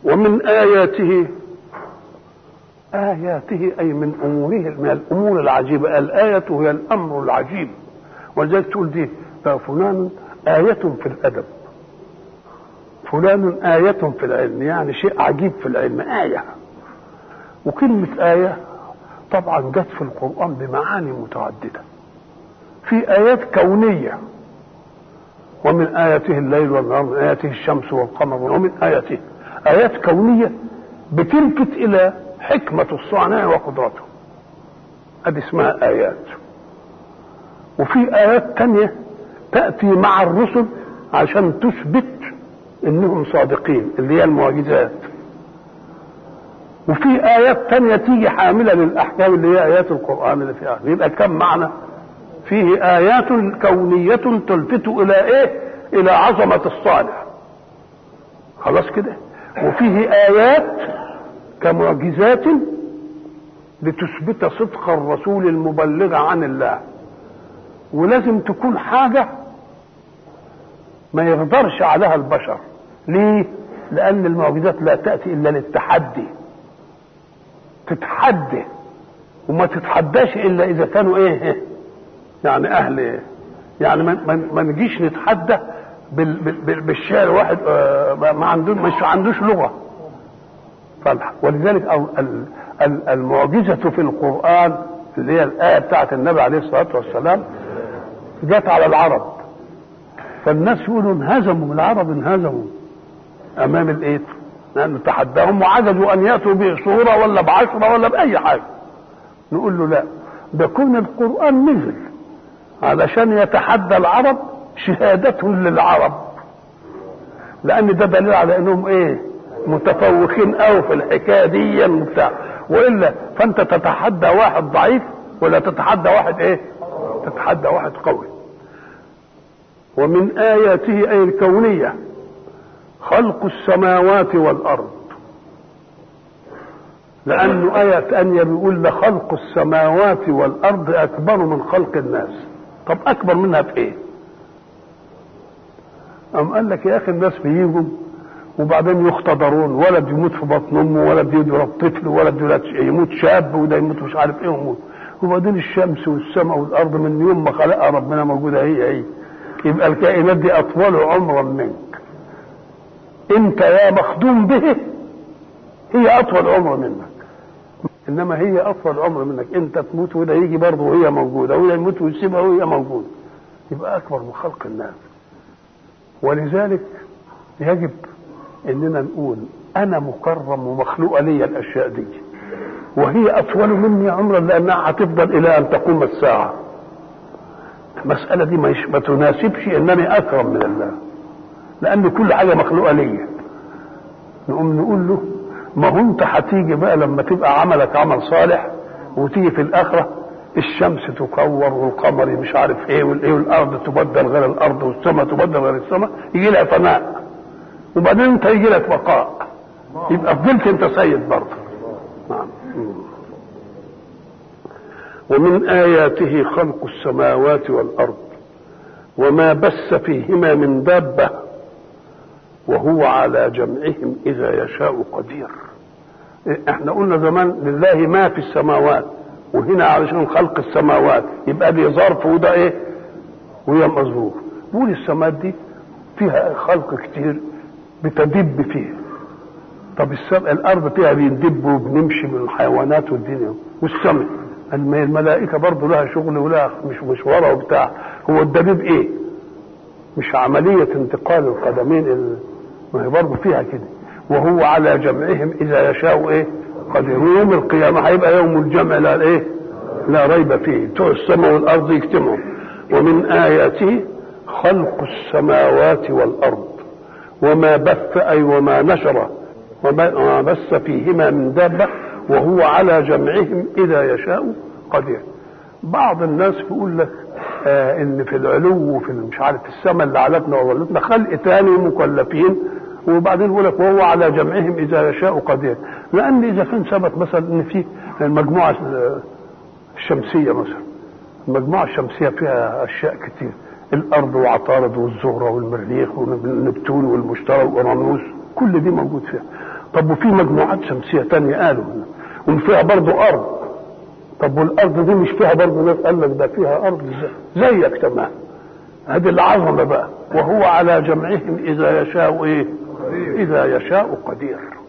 ومن آياته آياته أي من أموره من الأمور العجيبة الآية هي الأمر العجيب ولذلك تقول دي فلان آية في الأدب فلان آية في العلم يعني شيء عجيب في العلم آية وكلمة آية طبعا جت في القرآن بمعاني متعددة في آيات كونية ومن آياته الليل والنهار من آياته الشمس والقمر ومن آياته آيات كونية بتلفت إلى حكمة الصانع وقدرته هذه اسمها آيات وفي آيات تانية تأتي مع الرسل عشان تثبت إنهم صادقين اللي هي المعجزات وفي آيات تانية تيجي حاملة للأحكام اللي هي آيات القرآن اللي فيها يبقى كم معنى فيه آيات كونية تلفت إلى إيه إلى عظمة الصالح خلاص كده وفيه آيات كمعجزات لتثبت صدق الرسول المبلغ عن الله ولازم تكون حاجة ما يقدرش عليها البشر ليه لأن المعجزات لا تأتي إلا للتحدي تتحدى وما تتحداش إلا إذا كانوا إيه يعني أهل إيه يعني ما, ما نجيش نتحدى بال بال بالشعر واحد ما عندوش مش عندوش لغة ولذلك المعجزة في القرآن اللي هي الآية بتاعت النبي عليه الصلاة والسلام جت على العرب فالناس يقولوا انهزموا العرب انهزموا امام الايه؟ لانه تحداهم وعجزوا ان ياتوا بصوره ولا بعشره ولا باي حاجه. نقول له لا ده كون القران نزل علشان يتحدى العرب شهادة للعرب لان ده دليل على انهم ايه؟ متفوقين قوي في الحكايه دي وبتاع والا فانت تتحدى واحد ضعيف ولا تتحدى واحد ايه؟ تتحدى واحد قوي. ومن آياته أي الكونية خلق السماوات والأرض لأنه آية ثانية بيقول لخلق السماوات والأرض أكبر من خلق الناس طب أكبر منها في إيه؟ أم قال لك يا أخي الناس بيجوا وبعدين يختبرون ولد يموت في بطن أمه ولد يضرب طفل ولد يموت شاب وده يموت مش عارف إيه وموت وبعدين الشمس والسماء والأرض من يوم ما خلقها ربنا موجودة هي هي يبقى الكائنات دي اطول عمرا منك انت يا مخدوم به هي اطول عمر منك انما هي اطول عمر منك انت تموت وده يجي برضه وهي موجوده وده يموت ويسيبها وهي موجوده يبقى اكبر من خلق الناس ولذلك يجب اننا نقول انا مكرم ومخلوقه لي الاشياء دي وهي اطول مني عمرا لانها هتفضل الى ان تقوم الساعه المسألة دي ما تناسبش انني اكرم من الله لان كل حاجة مخلوقة ليا نقوم نقول له ما هو انت هتيجي بقى لما تبقى عملك عمل صالح وتيجي في الاخرة الشمس تكور والقمر مش عارف ايه والايه والارض تبدل غير الارض والسماء تبدل غير السماء يجي لها فناء وبعدين انت يجي لك بقاء يبقى فضلت انت سيد برضه نعم ومن آياته خلق السماوات والأرض وما بث فيهما من دابة وهو على جمعهم إذا يشاء قدير احنا قلنا زمان لله ما في السماوات وهنا علشان خلق السماوات يبقى دي ظرف وده ايه وهي مظروف بقول السماوات دي فيها خلق كتير بتدب فيها طب السماء الارض فيها بندب وبنمشي من الحيوانات والدنيا والسماء الملائكة برضه لها شغل ولها مش مشوارها وبتاع هو الدبيب ايه مش عملية انتقال القدمين ال... ما هي برضه فيها كده وهو على جمعهم إذا يشاء ايه قدير ويوم القيامة هيبقى يوم الجمع لا ايه لا ريب فيه بتوع السماء والأرض يجتمعوا ومن آياته خلق السماوات والأرض وما بث أي وما نشر وما بث فيهما من دابة وهو على جمعهم اذا يشاء قدير بعض الناس بيقول لك آه ان في العلو وفي مش عارف السماء اللي علتنا وظلتنا خلق تاني مكلفين وبعدين يقول لك وهو على جمعهم اذا يشاء قدير لان اذا كان ثبت مثلا ان في المجموعه الشمسيه مثلا المجموعه الشمسيه فيها اشياء كتير الارض وعطارد والزهره والمريخ والنبتون والمشتري واورانوس كل دي موجود فيها طب وفي مجموعات شمسيه تانية قالوا وفيها برضه ارض طب والارض دي مش فيها برضه ناس قال لك ده فيها ارض زيك تمام هذه العظمه بقى وهو على جمعهم اذا يشاء ايه اذا يشاء قدير